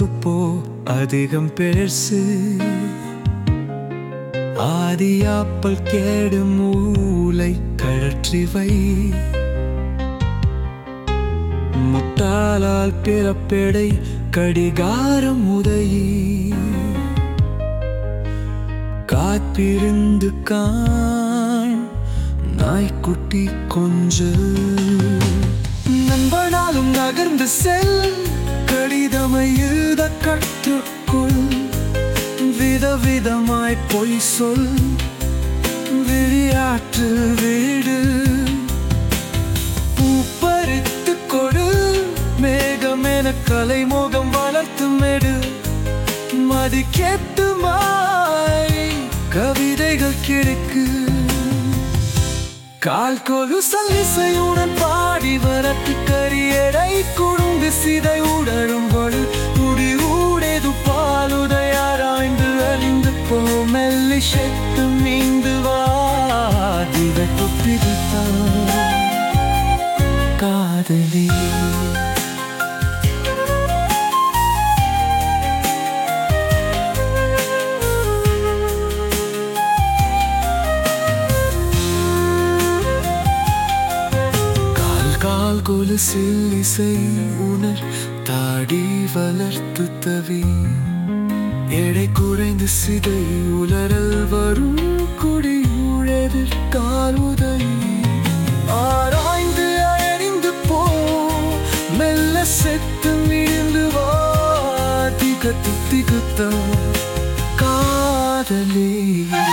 துப்போ அதிகம் பெருசு ஆதியாப்பல் கேடு மூளை கழற்றி வை முட்டாளால் பிறப்பெடை கடிகாரம் உதயி காத்திருந்து காண் நாய்க்குட்டி கொஞ்சல் நண்பனாலும் நகர்ந்து செல் கடிதமை எழுத கற்றுக்கொள் விதவிதமாய் பொய் சொல் விளையாட்டு வீடு பூப்பறித்து கொடு மேகமென கலை மோகம் வளர்த்து மெடு மதிக்கேட்டுமாய் கவிதைகள் கிடக்கு கால் கொலு சல்லிசையுடன் பாடி வரத்து கரியடை குடும்பு சிதை உடரும் பொழு குடி ஊடேது பாலுதையாராய்ந்து அழிந்து போ மெல்லி செத்து மீண்டு வாதிவை பிடித்தான் காதலி கால் கால் கொலுசில் இசை உணர் தாடி வளர்த்து தவி எடை குறைந்து சிதை உலரல் வரும் குடி உழதில் கால் உதவி ஆராய்ந்து அழிந்து போ மெல்ல செத்து விழுந்து வா திகத்து திகுத்த காதலே